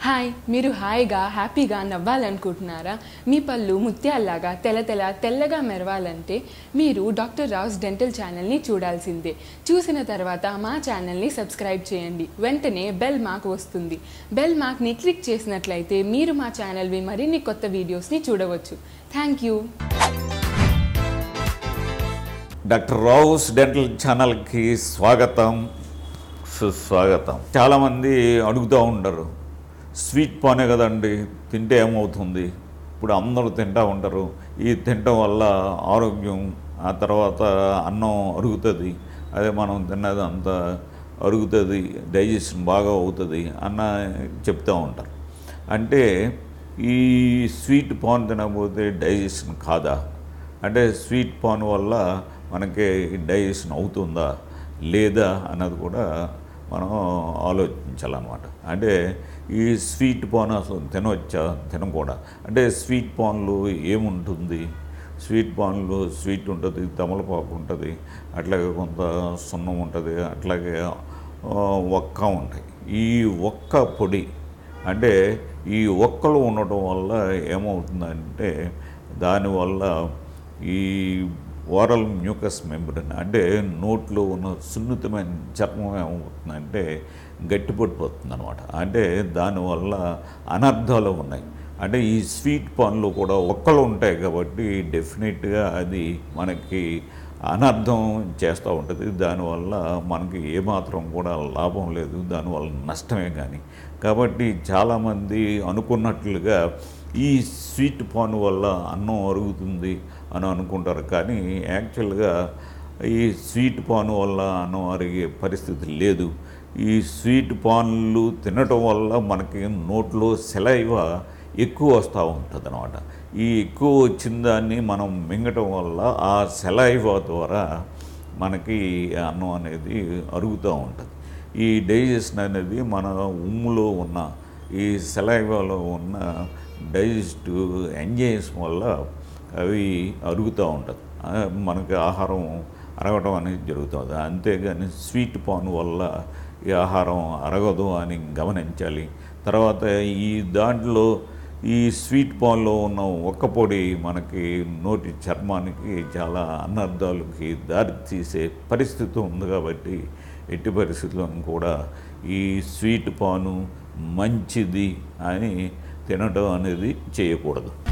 hi మీరు హాయిగా హ్యాపీగా నవ్వాలనుకుంటున్నారా మీ పళ్ళు ముత్యాల్లాగా తెల్ల తెల్ల తెల్లగా మెరవాలంటే మీరు డాక్టర్ రావుస్ డెంటల్ ఛానల్ని చూడాల్సిందే చూసిన తర్వాత మా ఛానల్ని సబ్స్క్రైబ్ చేయండి వెంటనే బెల్ మార్క్ వస్తుంది బెల్ మార్క్ని క్లిక్ చేసినట్లయితే మీరు మా ఛానల్వి మరిన్ని కొత్త వీడియోస్ని చూడవచ్చు thank you doctor Rao's dental ఛానల్కి స్వాగతం సుస్వాగతం చాలామంది అడుగుతూ ఉంటారు స్వీట్ పానే కదండి తింటే ఏమవుతుంది ఇప్పుడు అందరూ తింటూ ఉంటారు ఈ తినటం వల్ల ఆరోగ్యం ఆ తర్వాత అన్నం అరుగుతుంది అదే మనం తిన్నది అంత అరుగుతుంది డైజెషన్ బాగా అవుతుంది అన్న చెప్తూ ఉంటారు అంటే ఈ స్వీట్ పాన్ తినకపోతే డైజెషన్ కాదా అంటే స్వీట్ పాన్ వల్ల మనకి డైజెషన్ అవుతుందా లేదా అన్నది కూడా మనం ఆలోచించాలన్నమాట అంటే ఈ స్వీట్ పాన్ అసలు తినవచ్చా తినకూడదా అంటే స్వీట్ పాన్లో ఏముంటుంది స్వీట్ పాన్లో స్వీట్ ఉంటుంది తమలపాకు ఉంటుంది అట్లాగే కొంత సున్నం ఉంటుంది అట్లాగే ఆ, ఒక్క ఉంటాయి ఈ ఒక్క పొడి అంటే ఈ ఒక్కలు ఉండటం వల్ల ఏమవుతుందంటే దానివల్ల ఈ ఓరల్ మ్యూకస్ మెంబ్రెన్ అంటే నోట్లో ఉన్న సున్నితమైన చర్మం ఏమవుతుందంటే గట్టిపడిపోతుంది అనమాట అంటే దానివల్ల అనర్థాలు ఉన్నాయి అంటే ఈ స్వీట్ పాన్లో కూడా ఒక్కలు ఉంటాయి కాబట్టి డెఫినెట్గా అది మనకి అనర్థం చేస్తూ ఉంటుంది దానివల్ల మనకి ఏమాత్రం కూడా లాభం లేదు దానివల్ల నష్టమే కానీ కాబట్టి చాలామంది అనుకున్నట్లుగా ఈ స్వీట్ పాన్ వల్ల అన్నం అరుగుతుంది అని అనుకుంటారు కానీ యాక్చువల్గా ఈ స్వీట్ పాన్ వల్ల అన్నం అరిగే పరిస్థితి లేదు ఈ స్వీట్ పాన్లు తినటం వల్ల మనకి నోట్లో సెలైవ ఎక్కువ వస్తూ ఉంటుంది అనమాట ఈ ఎక్కువ వచ్చిన దాన్ని మనం మింగటం వల్ల ఆ సెలైవ ద్వారా మనకి అన్నం అనేది అరుగుతూ ఉంటుంది ఈ డైజెషన్ అనేది మన ఉమ్ములో ఉన్న ఈ సెలైవాలో ఉన్న డైజెస్టివ్ ఎంజైమ్స్ వల్ల అవి అరుగుతూ ఉంటుంది ఆ, మనకి ఆహారం అరగటం అనేది జరుగుతుంది అంతేగాని స్వీట్ పాన్ వల్ల ఈ ఆహారం అరగదు అని గమనించాలి తర్వాత ఈ దాంట్లో ఈ స్వీట్ పాన్లో ఉన్న ఒక్క పొడి మనకి నోటి చర్మానికి చాలా అనర్థాలకి దారి తీసే పరిస్థితి ఉంది కాబట్టి ఎట్టి పరిస్థితులను కూడా ఈ స్వీట్ పాను మంచిది అని తినడం అనేది చేయకూడదు